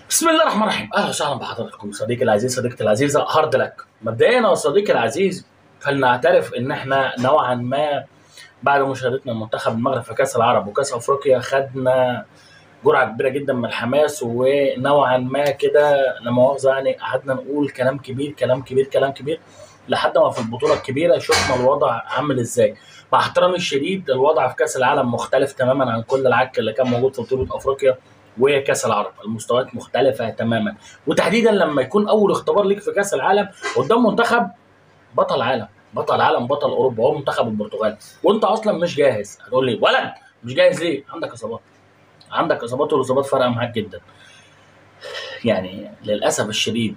بسم الله الرحمن الرحيم اهلا وسهلا بحضراتكم صديقي العزيز صديقتي العزيزه هارد لك مبدئيا يا صديقي العزيز فلنعترف ان احنا نوعا ما بعد مشاهدتنا لمنتخب المغرب في كاس العرب وكاس افريقيا خدنا جرعه كبيره جدا من الحماس ونوعا ما كده لا مؤاخذه يعني قعدنا نقول كلام كبير كلام كبير كلام كبير لحد ما في البطوله الكبيره شفنا الوضع عامل ازاي مع احترامي الشديد الوضع في كاس العالم مختلف تماما عن كل العك اللي كان موجود في بطوله افريقيا وكاس العرب المستويات مختلفه تماما وتحديدا لما يكون اول اختبار ليك في كاس العالم قدام منتخب بطل عالم بطل عالم بطل اوروبا هو منتخب البرتغال وانت اصلا مش جاهز هتقول لي ولد مش جاهز ليه عندك اصابات عندك اصابات والاصابات فارقه معاك جدا يعني للاسف الشديد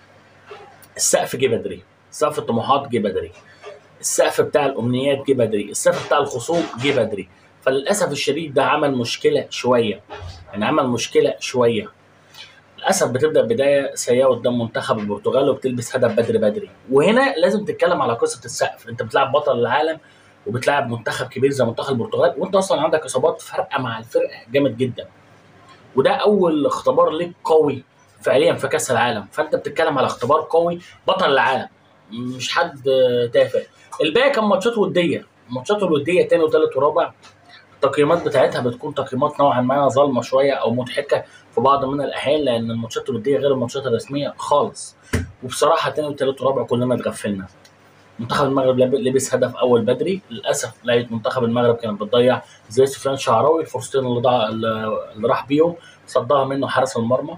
السقف جه بدري سقف الطموحات جه بدري السقف بتاع الامنيات جه بدري السقف بتاع الخصوم جه بدري فللاسف الشديد ده عمل مشكله شويه يعني عمل مشكله شويه للاسف بتبدا بدايه سيئه قدام منتخب البرتغال وبتلبس هدف بدري بدري وهنا لازم تتكلم على قصه السقف انت بتلعب بطل العالم وبتلعب منتخب كبير زي منتخب البرتغال وانت اصلا عندك اصابات فارقه مع الفرقه جامد جدا وده اول اختبار ليك قوي فعليا في كاس العالم فانت بتتكلم على اختبار قوي بطل العالم مش حد تافه الباقي كان ماتشات وديه الماتشات الوديه تاني وتالت ورابع التقييمات بتاعتها بتكون تقييمات نوعا ما ظالمه شويه او مضحكه في بعض من الاحيان لان الماتشات الوديه غير الماتشات الرسميه خالص وبصراحه تاني وتالت ورابع كلنا اتغفلنا منتخب المغرب لبس هدف اول بدري للاسف لقيت منتخب المغرب كانت بتضيع زي سفيان شعراوي الفرصتين اللي ضاع اللي راح بيهم صدها منه حارس المرمى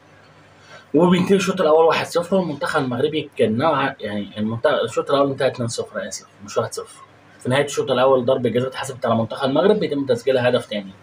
وبينتهي الشوط الاول 1-0 والمنتخب المغربي كان نوعا يعني المنتخب الشوط الاول انتهى 2-0 اسف مش 1-0 في نهايه الشوط الاول ضربه جزاء اتحسبت على منتخب المغرب بيتم تسجيلها هدف تاني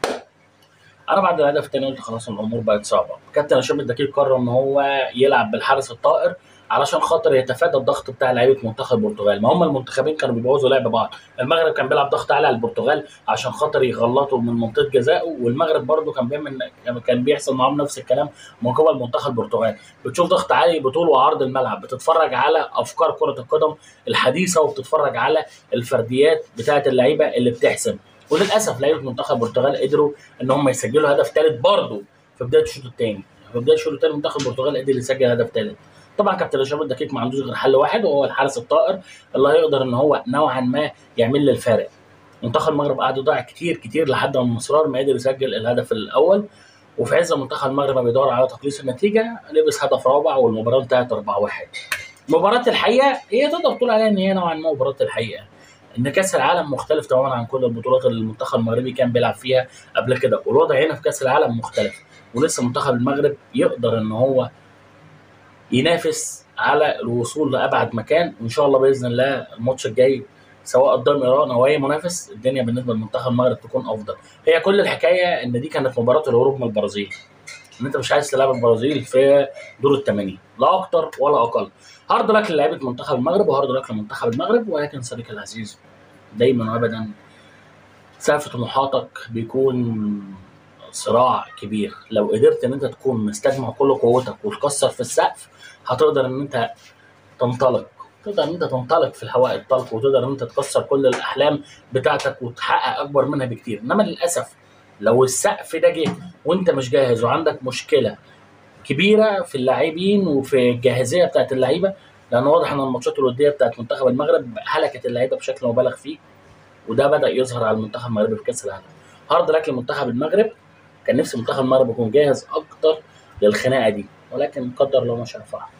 انا بعد الهدف التاني قلت خلاص الامور بقت صعبه كابتن هشام الدقيق قرر ان هو يلعب بالحارس الطائر علشان خاطر يتفادى الضغط بتاع لعيبه منتخب البرتغال ما هم المنتخبين كانوا بيبوظوا لعب بعض المغرب كان بيلعب ضغط عالي على البرتغال عشان خاطر يغلطوا من منطقه جزائه والمغرب برده كان بيعمل كان بيحصل معاهم نفس الكلام من قبل منتخب البرتغال بتشوف ضغط عالي بطول وعرض الملعب بتتفرج على افكار كره القدم الحديثه وبتتفرج على الفرديات بتاعه اللعيبه اللي بتحسم وللاسف لعيبه منتخب البرتغال قدروا ان هم يسجلوا هدف ثالث برده في بدايه الشوط الثاني في بدايه الشوط الثاني منتخب البرتغال قدر يسجل هدف ثالث طبعا كابتن هشام الدقيق ما عندوش غير حل واحد وهو الحارس الطائر اللي هيقدر ان هو نوعا ما يعمل لي الفارق منتخب المغرب قعد يضيع كتير كتير لحد ما مصرار ما قدر يسجل الهدف الاول وفي عز منتخب المغرب ما بيدور على تقليص النتيجه لبس هدف رابع والمباراه انتهت 4-1 مباراه الحقيقه هي تقدر تقول عليها ان هي نوعا ما مباراه الحقيقه ان كاس العالم مختلف تماما عن كل البطولات اللي المنتخب المغربي كان بيلعب فيها قبل كده والوضع هنا في كاس العالم مختلف ولسه منتخب المغرب يقدر ان هو ينافس على الوصول لابعد مكان وان شاء الله باذن الله الماتش الجاي سواء قدام ايران او اي منافس الدنيا بالنسبه لمنتخب المغرب تكون افضل هي كل الحكايه ان دي كانت مباراه الهروب من البرازيل ان انت مش عايز تلعب البرازيل في دور الثمانين لا اكتر ولا اقل هارد لك لعيبه منتخب المغرب وهارد لك لمنتخب المغرب ولكن صديقي العزيز دايما وابدا سقف طموحاتك بيكون صراع كبير لو قدرت ان انت تكون مستجمع كل قوتك وتكسر في السقف هتقدر ان انت تنطلق تقدر ان انت تنطلق في الهواء الطلق وتقدر ان انت تكسر كل الاحلام بتاعتك وتحقق اكبر منها بكتير انما للاسف لو السقف ده جه وانت مش جاهز وعندك مشكله كبيره في اللاعبين وفي الجاهزيه بتاعت اللعيبه لان واضح ان الماتشات الوديه بتاعت منتخب المغرب هلكت اللعيبه بشكل مبالغ فيه وده بدا يظهر على المنتخب المغربي في كاس العالم هارد لك لمنتخب المغرب كان نفسي منتخب المغرب يكون جاهز اكتر للخناقه دي ولكن قدر الله ما شاء فعل